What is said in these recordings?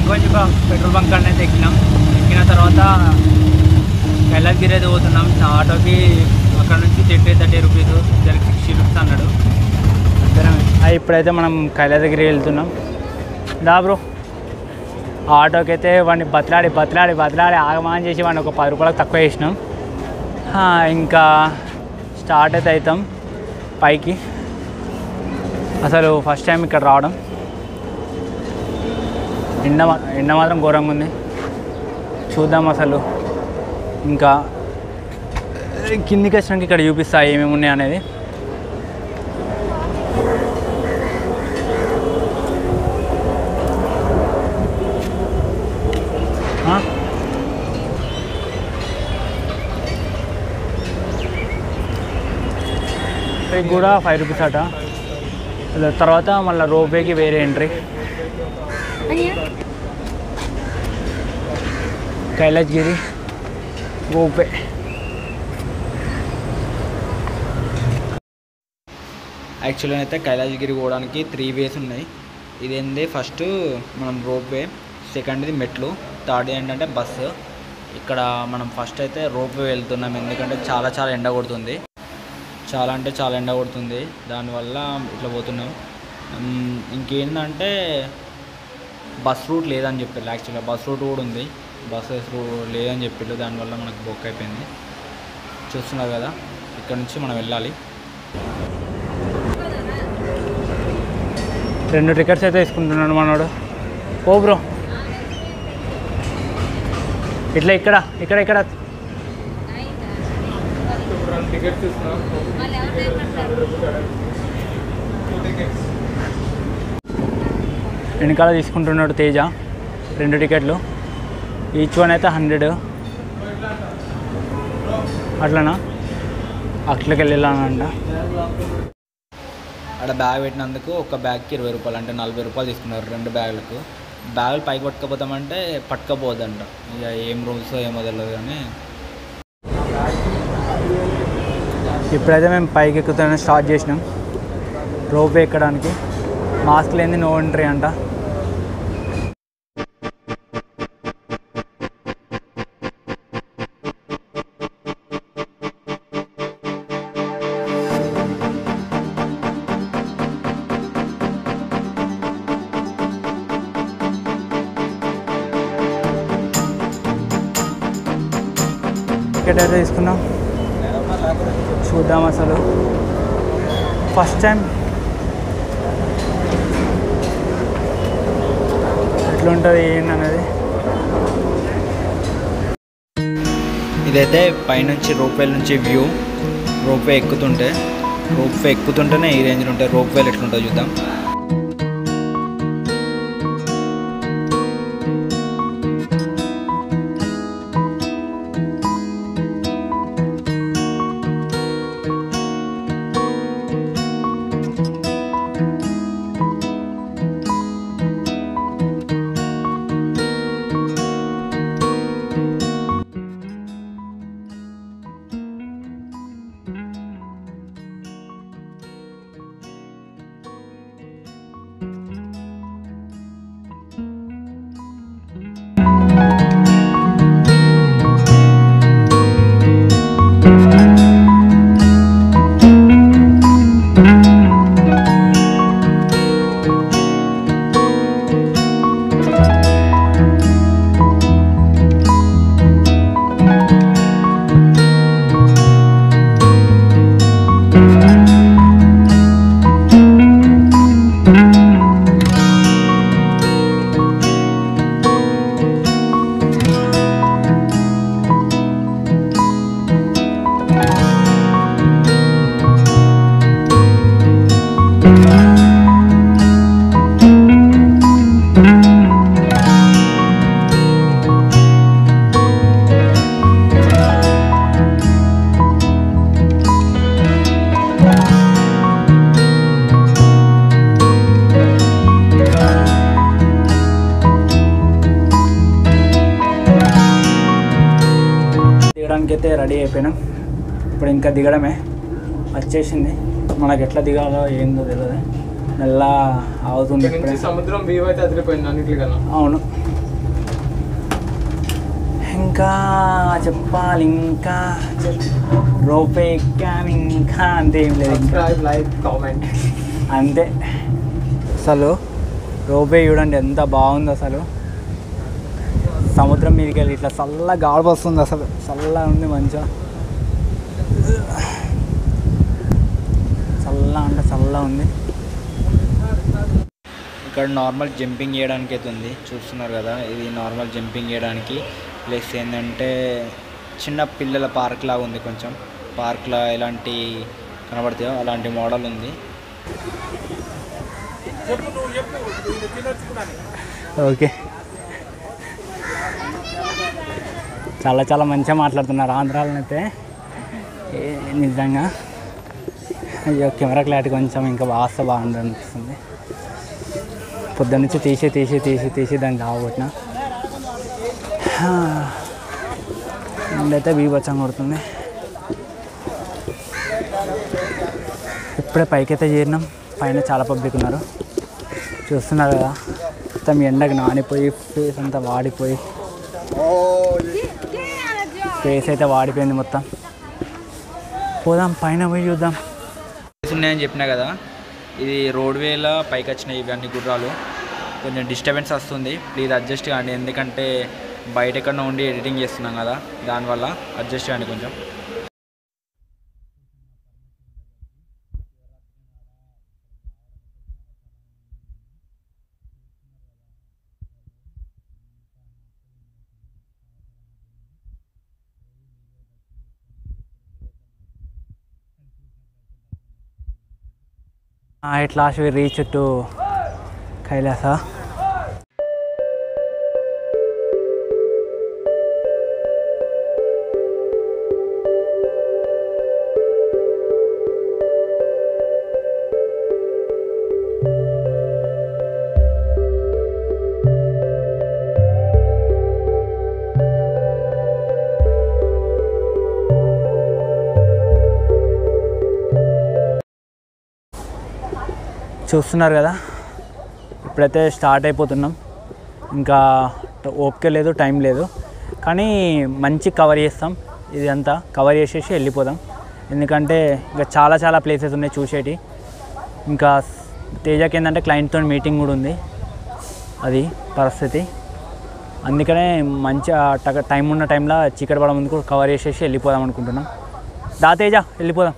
కొంచెం petrol bunk అనేది ఎక్కినాం ఎక్కిన తర్వాత కైలాసగిరి అయితే పోతున్నాం నా ఆటోకి అక్కడ నుంచి థర్టీ థర్టీ రూపీస్ దానికి సిక్స్టీ రూపీస్ అన్నాడు అది ఇప్పుడైతే మనం కైలాసగిరి వెళ్తున్నాం దా బ్రో ఆ ఆటోకి అయితే వాడిని బతలాడి బతలాడి బతలాడి ఆగమాన్ చేసి వాడిని ఒక పది రూపాయలకు తక్కువ చేసినాం ఆ, ఇంకా స్టార్ట్ అయితే అవుతాం పైకి అసలు ఫస్ట్ టైం ఇక్కడ రావడం ఎండ మా- ఎండ మాత్రం ఘోరంగా ఉంది చూద్దాం అసలు ఇంకా కిందికి వచ్చినాక ఇక్కడ చూపిస్తా ఏమేమి ఉన్నాయి అనేది ఆ? ఇది కూడా ఫైవ్ రూపీస్ అట తర్వాత మళ్ళీ రోపేకి వేరే ఎంట్రీ కైలాసగిరి రోపే యాక్చువల్గా అయితే కైలాసగిరి పోవడానికి త్రీ వేస్ ఉన్నాయి ఇదేంది ఫస్ట్ మనం రోప్ వే సెకండ్ది మెట్లు థర్డ్ ఏంటంటే బస్సు ఇక్కడ మనం ఫస్ట్ అయితే రోప్ వే వెళ్తున్నాం ఎందుకంటే చాలా చాలా ఎండ కొడుతుంది చాలా అంటే చాలా ఎండ కొడుతుంది దానివల్ల ఇట్లా పోతున్నాం ఉమ్, ఇంకేందంటే బస్ రూట్ లేదని చెప్పారు యాక్చువల్గా బస్ రూట్ కూడా ఉంది బస్సెస్ లేదని చెప్పారు దానివల్ల మనకు బుక్ అయిపోయింది చూస్తున్నారు కదా ఇక్కడ నుంచి మనం వెళ్ళాలి రెండు టికెట్స్ అయితే తీసుకుంటున్నాడు మనోడు ఓ బ్రో ఇట్లా ఇక్కడ ఇక్కడ ఇక్కడ వెనకాల తీసుకుంటున్నాడు తేజ రెండు టికెట్లు ఈచ్ వన్ అయితే హండ్రెడ్ అట్లనా అట్లకి వెళ్ళానంట అక్కడ బ్యాగ్ పెట్టినందుకు ఒక బ్యాగ్కి ఇరవై రూపాయలు అంటే నలభై రూపాయలు తీసుకున్నారు రెండు బ్యాగులకు బ్యాగులు పైకి పట్టుకపోతామంటే పట్టుకపోవద్దంట ఇక ఏం రూల్స్ ఏమో తెలియదు కానీ ఇప్పుడైతే మేము పైకి ఎక్కుతానే స్టార్ట్ చేసినాం రోప్ ఎక్కడానికి మాస్క్ లేని నో ఎంట్రీ అంట టికెట్ అయితే తీసుకున్నాం చూద్దాం అసలు ఫస్ట్ టైం ఎట్లుంటుంది ఏంటనేది ఇదైతే పైనుంచి రోప్వే నుంచి వ్యూ రోప్వే ఎక్కుతుంటే రోప్వే ఎక్కుతుంటేనే ఈ రేంజ్లో ఉంటాయి రోప్వేలు ఎట్లుంటుందో చూద్దాం దిగడానికి అయితే రెడీ అయిపోయినాం ఇప్పుడు ఇంకా దిగడమే వచ్చేసింది మనకి ఎట్లా దిగాలో ఏందో తెలియదు మెల్ల అవుతుంది ఇక్కడ ఇప్పుడే నుంచి సముద్రం వ్యూ అయితే అదిరిపోయింది అన్నిటికన్నా అవును ఇంకా చెప్పాలి ఇంకా రోపే ఎక్కాను ఇంకా అంతేం లేదు ఇంకా Subscribe, like, comment. అంతే అసలు రోపే చూడండి ఎంత బాగుంది అసలు సముద్రం మీదకి వెళ్ళి ఇట్లా చల్ల గాడి వస్తుంది అసలు చల్లగా ఉంది మంచిగా చల్ల అంటే చల్ల ఉంది ఇక్కడ నార్మల్ జంపింగ్ చేయడానికి అయితే ఉంది చూస్తున్నారు కదా ఇది నార్మల్ జంపింగ్ చేయడానికి ప్లస్ ఏంటంటే చిన్న పిల్లల పార్క్ లాగా ఉంది కొంచెం పార్క్లో ఎలాంటి కనబడతాయో అలాంటి మోడల్ ఉంది ఓకే చాలా చాలా మంచిగా మాట్లాడుతున్నారు ఆంధ్రాలో అయితే ఏ నిజంగా అయ్యో కెమెరా క్లారిటీ కొంచెం ఇంకా బాగా బాగుంది అనిపిస్తుంది పొద్దున్న నుంచి తీసి తీసి తీసి తీసి దాన్ని కాబట్టిన అయితే బీభత్సం కొడుతుంది ఇప్పుడే పైకైతే చేరినాం పైన చాలా పబ్లిక్ ఉన్నారు చూస్తున్నారు కదా మొత్తం ఎండకు నానిపోయి ఫేస్ అంతా వాడిపోయి ఫేస్ అయితే వాడిపోయింది మొత్తం పోదాం పైన పోయి చూద్దాం ప్లేస్ ఉన్నాయని చెప్పినా కదా ఇది రోడ్వేలో పైకి వచ్చినాయి ఇవన్నీ గుర్రాలు కొంచెం డిస్టర్బెన్స్ వస్తుంది ప్లీజ్ అడ్జస్ట్ కాండి ఎందుకంటే బయట ఎక్కడో ఉండి ఎడిటింగ్ చేస్తున్నాం కదా దానివల్ల అడ్జస్ట్ కాండి కొంచెం at last we reached to Kailasa. చూస్తున్నారు కదా ఇప్పుడైతే స్టార్ట్ అయిపోతున్నాం ఇంకా ట- ఓపిక లేదు టైం లేదు కానీ మంచి కవర్ చేస్తాం ఇది అంతా కవర్ చేసేసి వెళ్ళిపోదాం ఎందుకంటే ఇంకా చాలా చాలా ప్లేసెస్ ఉన్నాయి చూసేటి ఇంకా తేజకి ఏంటంటే క్లయింట్తో మీటింగ్ కూడా ఉంది అది పరిస్థితి అందుకనే మంచి టైం ఉన్న టైంలో చీకటి పడ ముందుకు కవర్ చేసేసి వెళ్ళిపోదాం అనుకుంటున్నాం దా తేజ వెళ్ళిపోదాం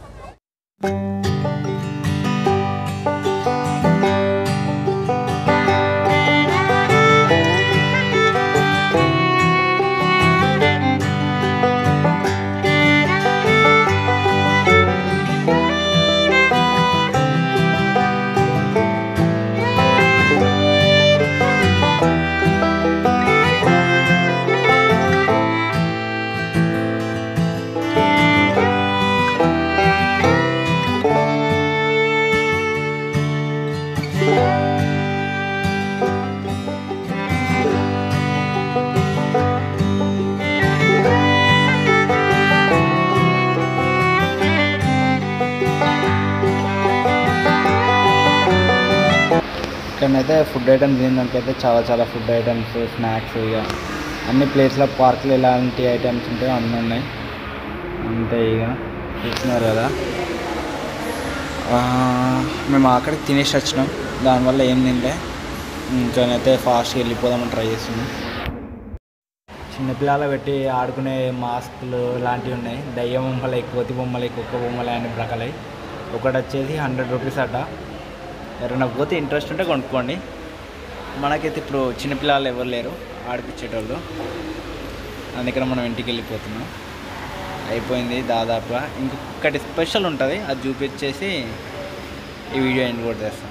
ఇక్కడనైతే ఫుడ్ ఐటమ్స్ తినడానికైతే చాలా చాలా ఫుడ్ ఐటమ్స్ స్నాక్స్ ఇక అన్ని ప్లేస్లో పార్కులు ఎలాంటి ఐటమ్స్ ఉంటాయో అన్నీ ఉన్నాయి అంతే ఇక చూస్తున్నారు కదా ఆ, మేము అక్కడికి తినేసి వచ్చినాం దానివల్ల ఏం తినలే ఇంకానైతే ఫాస్ట్గా వెళ్ళిపోదామని ట్రై చేస్తున్నాం చిన్నపిల్లలు పెట్టి ఆడుకునే మాస్కులు లాంటివి ఉన్నాయి దయ్యం బొమ్మలు కోతి బొమ్మలు కుక్క బొమ్మలు అనే రకాలై ఒకటి వచ్చేసి హండ్రెడ్ రూపీస్ అట ఎవరైనా పోతే ఇంట్రెస్ట్ ఉంటే కొనుక్కోండి మనకైతే ఇప్పుడు చిన్నపిల్లలు ఎవరు లేరు ఆడిపించేటోళ్ళు అందుకని మనం ఇంటికి వెళ్ళిపోతున్నాం అయిపోయింది దాదాపుగా ఇంకొకటి స్పెషల్ ఉంటుంది అది చూపించేసి ఈ వీడియో ఎండ్ కూడా చేస్తాం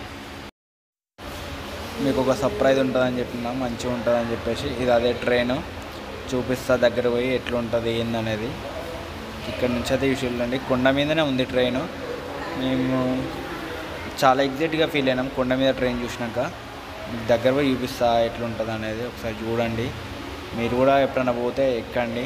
మీకు ఒక సర్ప్రైజ్ ఉంటుందని చెప్పినా మంచిగా ఉంటుందని చెప్పేసి ఇది అదే ట్రైన్ చూపిస్తా దగ్గర పోయి ఎట్లా ఉంటుంది ఏందనేది ఇక్కడ నుంచి అయితే చూడండి కొండ మీదనే ఉంది ట్రైన్ మేము చాలా ఎగ్జైట్గా ఫీల్ అయినాం కొండ మీద ట్రైన్ చూసినాక మీకు దగ్గర పోయి చూపిస్తా ఎట్లా ఉంటుంది అనేది ఒకసారి చూడండి మీరు కూడా ఎప్పుడైనా పోతే ఎక్కండి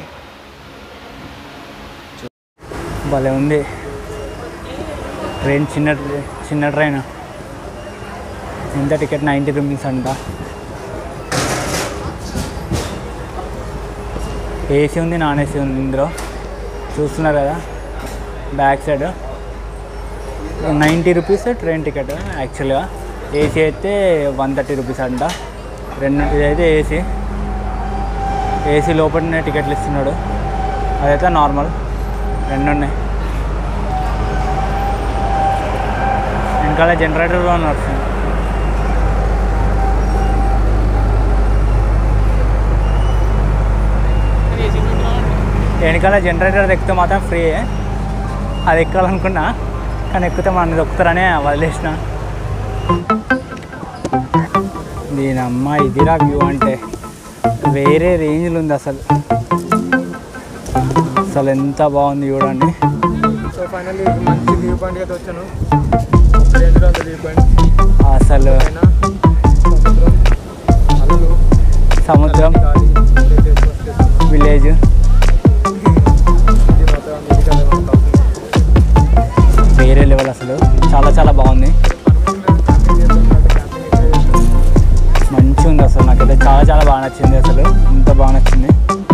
భలే ఉంది ట్రైన్ చిన్న చిన్న ట్రైన్ ఎంత టికెట్ నైంటీ రూపీస్ అంట ఏసీ ఉంది నాన్ ఏసీ ఉంది ఇందులో చూస్తున్నారు కదా back side ninety rupees train ticket యాక్చువల్గా ఏసీ అయితే వన్ థర్టీ రూపీస్ అంట రెండు ఇదైతే ఏసీ ఏసీ లోపలనే టికెట్లు ఇస్తున్నాడు అదైతే నార్మల్ రెండు ఉన్నాయి వెనకాల జనరేటర్లో నడుస్తుంది వెనకాల జనరేటర్ ఎక్కితే మాత్రం ఫ్రీ అది ఎక్కాలనుకున్నా కానీ ఎక్కితే మన దొక్కుతారనే వదిలేసిన దీని అమ్మ ఇదిరా వ్యూ అంటే వేరే రేంజ్లో ఉంది అసలు అసలు ఎంత బాగుంది చూడండి సో ఫైనల్లీ మంచి వ్యూ పాయింట్ అయితే వచ్చాను రేంజ్లో ఉంది వ్యూ పాయింట్ అసలు పైన సముద్రం అలలు సముద్రం గాలి ఇదైతే first చేస్తున్నాను. విలేజ్ ఇది మాత్రం మీకు అదే మనకు కావాలి. వేరే లెవెల్ అసలు చాలా చాలా బాగుంది పర్మిషన్ లేదు, camping చేస్తాం కాబట్టి camping ఇక్కడ చేస్తాం. మంచిగా ఉంది అసలు నాకైతే చాలా చాలా బాగా నచ్చింది అసలు ఎంత బాగా నచ్చింది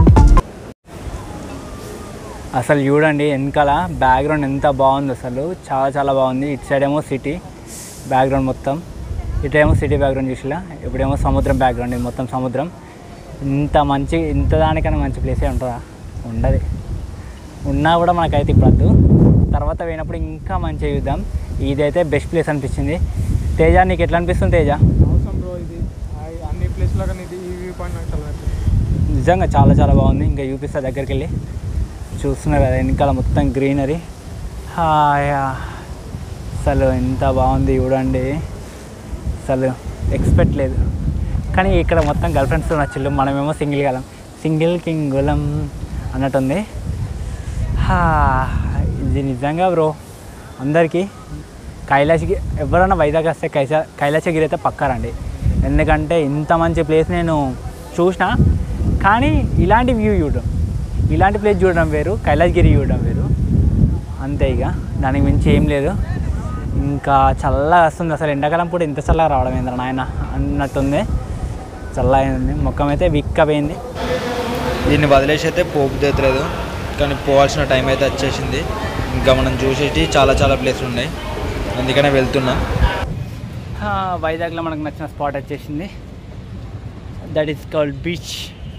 అసలు చూడండి వెనకాల బ్యాక్గ్రౌండ్ ఎంత బాగుంది అసలు చాలా చాలా బాగుంది ఇటు సైడ్ ఏమో సిటీ బ్యాక్గ్రౌండ్ మొత్తం ఇటేమో సిటీ బ్యాక్గ్రౌండ్ చూసిలా ఇప్పుడేమో సముద్రం బ్యాక్గ్రౌండ్ ఇది మొత్తం సముద్రం ఇంత మంచి ఇంత దానికన్నా మంచి ప్లేసే ఉంటుందా ఉండదు ఉన్నా కూడా మనకైతే ఇప్పుడు వద్దు తర్వాత పోయినప్పుడు ఇంకా మంచిగా చూద్దాం ఇదైతే బెస్ట్ ప్లేస్ అనిపించింది తేజ నీకు ఎట్లా అనిపిస్తుంది తేజ అవసరం బ్రో ఇది ఆ- అన్ని ప్లేస్లో కానీ ఇది ఈ వ్యూ పాయింట్ నాకు చాలా నచ్చింది నిజంగా చాలా చాలా బాగుంది ఇంకా చూపిస్తా దగ్గరికి వెళ్ళి చూస్తున్నారు కదా వెనకాల మొత్తం గ్రీనరీ హాయా అసలు ఎంత బాగుంది చూడండి అసలు ఎక్స్పెక్ట్ లేదు కానీ ఇక్కడ మొత్తం గర్ల్ ఫ్రెండ్స్తో నచ్చిల్లు మనమేమో సింగిల్ గలం సింగిల్ కింగులం అన్నట్టుంది హా, ఇది నిజంగా బ్రో అందరికీ కైలాసకి ఎవరైనా వైజాగ్ వస్తే కైసా కైలాసగిరి అయితే పక్కారండి ఎందుకంటే ఇంత మంచి ప్లేస్ నేను చూసిన కానీ ఇలాంటి వ్యూ చూడడం ఇలాంటి ప్లేస్ చూడడం వేరు కైలాసగిరి చూడడం వేరు అంతే ఇక దానికి మించి ఏం లేదు ఇంకా చల్లగా వస్తుంది అసలు ఎండాకాలం పూట ఇంత చల్లగా రావడం ఏంద్ర నాయన అన్నట్టుంది చల్లగా ఉంది ముఖం అయితే విక్కపోయింది దీన్ని వదిలేసి అయితే పోపు తెత్తలేదు కానీ పోవాల్సిన టైం అయితే వచ్చేసింది ఇంకా మనం చూసేటి చాలా చాలా ప్లేస్లు ఉన్నాయి అందుకనే వెళ్తున్నాం ఆ, వైజాగ్లో మనకు నచ్చిన స్పాట్ వచ్చేసింది దట్ ఈస్ కాల్డ్ బీచ్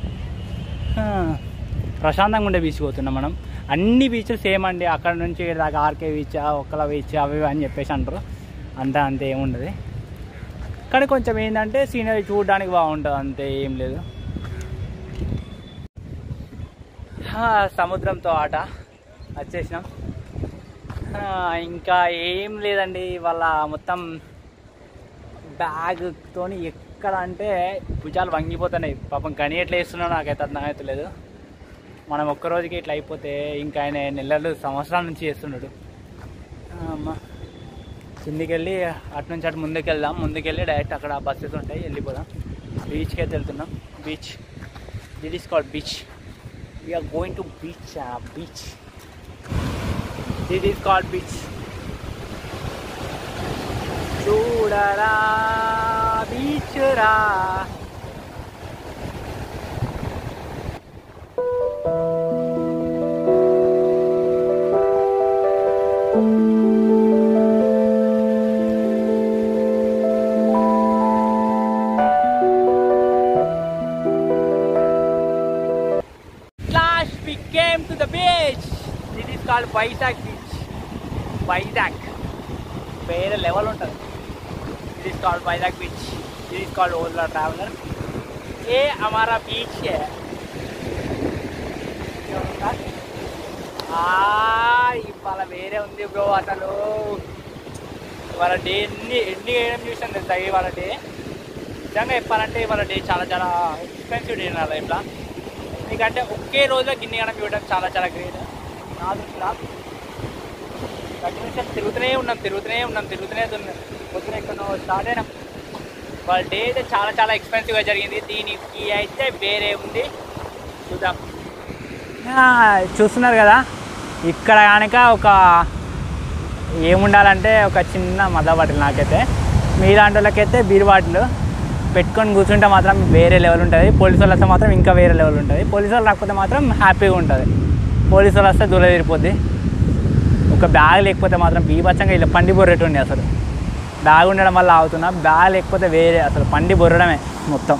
ప్రశాంతంగా ఉండే బీచ్ పోతున్నాం మనం అన్ని బీచ్లు సేమ్ అండి అక్కడ నుంచి ఇక్కడ దాకా ఆర్కే బీచ్ ఒక్కల బీచ్ అవి ఇవి అని చెప్పేసి అంటారు అంతా అంతే ఏముండదు కానీ కొంచెం ఏంటంటే సీనరీ చూడడానికి బాగుంటుంది అంతే ఏం లేదు ఆ, సముద్రంతో ఆట వచ్చేసినాం ఆ, ఇంకా ఏం లేదండి వాళ్ళ మొత్తం బ్యాగ్తోని ఎక్కడ అంటే భుజాలు వంగిపోతున్నాయి పాపం గని ఎట్లా వేస్తున్నాడో నాకైతే అర్థం అవుతలేదు మనం ఒక్క రోజుకి ఇట్లా అయిపోతే ఇంకా ఆయన నెలలు సంవత్సరాల నుంచి చేస్తున్నాడు అమ్మ కిందికి వెళ్ళి అటు నుంచి అటు ముందుకు వెళ్దాం ముందుకు వెళ్ళి డైరెక్ట్ అక్కడ బస్సెస్ ఉంటాయి వెళ్ళిపోదాం బీచ్కి అయితే వెళ్తున్నాం beach that is called beach we're going to beach beach that is called beach చూడరా బీచ్ రా Last we came to the beach. This is called Vizag beach. Vizag. వేరే లెవెల్ ఉంటుంది it is called Vizag Beach. It is called Ola Traveler. ये हमारा बीच है ఆ, ఇవాళ వేరే ఉంది బ్రో అసలు ఇవాళ డే ఎన్ని ఎన్ని వేయడం చూసాను తెలుసా ఇవాళ డే నిజంగా చెప్పాలంటే ఇవాళ డే చాలా చాలా ఎక్స్పెన్సివ్ డే నా లైఫ్లో ఎందుకంటే ఒకే రోజులో గిన్నె గణం ఇవ్వడం చాలా చాలా గ్రేట్ నా దృష్టిలో కంటిన్యూషన్ తిరుగుతూనే ఉన్నాం తిరుగుతూనే ఉన్నాం తిరుగుతూనే ఉన్నాం పొద్దున ఎక్కడో స్టార్ట్ అయినాం వాళ్ళ డే అయితే చాలా చాలా ఎక్స్పెన్సివ్గా జరిగింది దీనికి అయితే వేరే ఉంది చూద్దాం చూస్తున్నారు కదా ఇక్కడ కనుక ఒక ఏముండాలంటే ఒక చిన్న మద బాటిల్ నాకైతే మీలాంటి వాళ్ళకైతే బీర్ బాటిల్ పెట్టుకొని కూర్చుంటే మాత్రం వేరే లెవెల్ ఉంటుంది పోలీసు వాళ్ళు వస్తే మాత్రం ఇంకా వేరే లెవెల్ ఉంటుంది పోలీసు వాళ్ళు రాకపోతే మాత్రం హ్యాపీగా ఉంటుంది పోలీసు వాళ్ళు వస్తే దూరం తీరిపోద్ది ఒక బ్యాగ్ లేకపోతే మాత్రం బీభత్సంగా ఇలా పండి బొర్రెటుండే అసలు బ్యాగ్ ఉండడం వల్ల ఆగుతున్నా బ్యాగ్ లేకపోతే వేరే అసలు పండి బొర్రడమే మొత్తం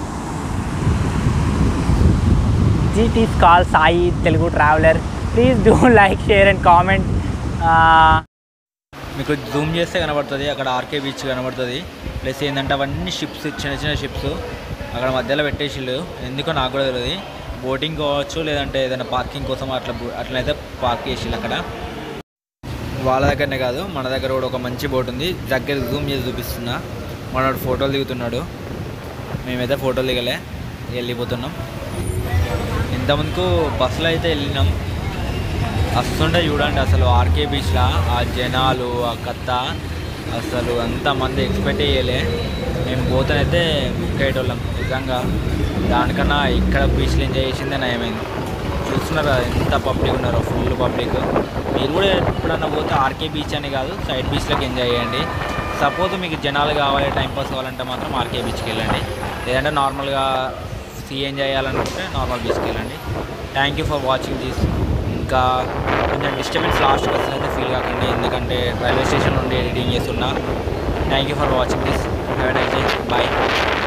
జీటీస్ కాల్ Sai Telugu traveller please do like share and comment మీకు జూమ్ చేస్తే కనబడుతుంది అక్కడ ఆర్కే బీచ్ కనబడుతుంది ప్లస్ ఏంటంటే అవన్నీ షిప్స్ చిన్న చిన్న షిప్స్ అక్కడ మధ్యలో పెట్టేసిళ్ళు ఎందుకో నాకు కూడా తెలియదు బోటింగ్ కావచ్చు లేదంటే ఏదైనా పార్కింగ్ కోసం అట్లా బో- అట్లయితే పార్క్ చేసిళ్ళు అక్కడ వాళ్ళ దగ్గరనే కాదు మన దగ్గర కూడా ఒక మంచి బోట్ ఉంది దగ్గర జూమ్ చేసి చూపిస్తున్నా మనోడు ఫోటోలు దిగుతున్నాడు మేమైతే ఫోటోలు దిగలే వెళ్ళిపోతున్నాం ఇంతకుముందుకు బస్సులో అయితే వెళ్ళినాం వస్తుంటే చూడండి అసలు ఆర్కే బీచ్లో ఆ జనాలు ఆ కథ అసలు అంతమంది ఎక్స్పెక్ట్ చేయలే మేము పోతేనైతే ముక్కేటోళ్ళం నిజంగా దానికన్నా ఇక్కడ బీచ్లో ఎంజాయ్ చేసిందే నయమైంది చూస్తున్నారు కదా ఎంత పబ్లిక్ ఉన్నారో ఫుల్ పబ్లిక్ మీరు కూడా ఎప్పుడన్నా పోతే ఆర్కే బీచ్ అని కాదు సైడ్ బీచ్లోకి ఎంజాయ్ చేయండి సపోజ్ మీకు జనాలు కావాలి టైంపాస్ కావాలంటే మాత్రం ఆర్కే బీచ్కి వెళ్ళండి లేదంటే నార్మల్గా సీ ఎంజాయ్ చేయాలనుకుంటే నార్మల్ బీచ్కి వెళ్ళండి thank you for watching this ఇంకా కొంచెం డిస్టర్బెన్స్ లాస్ట్కి వస్తుంది అయితే ఫీల్ కాకండి ఎందుకంటే రైల్వే స్టేషన్ నుండి ఎడిటింగ్ చేస్తున్నా thank you for watching this have nice day bye